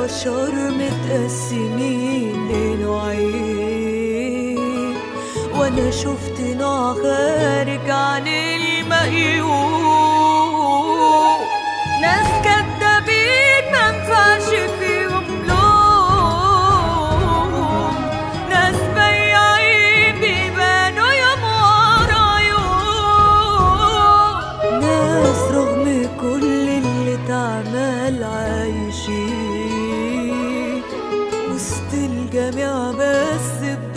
بشر متقسمين لنوعين وانا شفت نوع خارج عن المأيوب ناس كدابين منفعش فيهم لوم ناس بياعين بيبانوا يوم ورا يوم ناس رغم كل اللي اتعمل عايشين وسط الجميع بس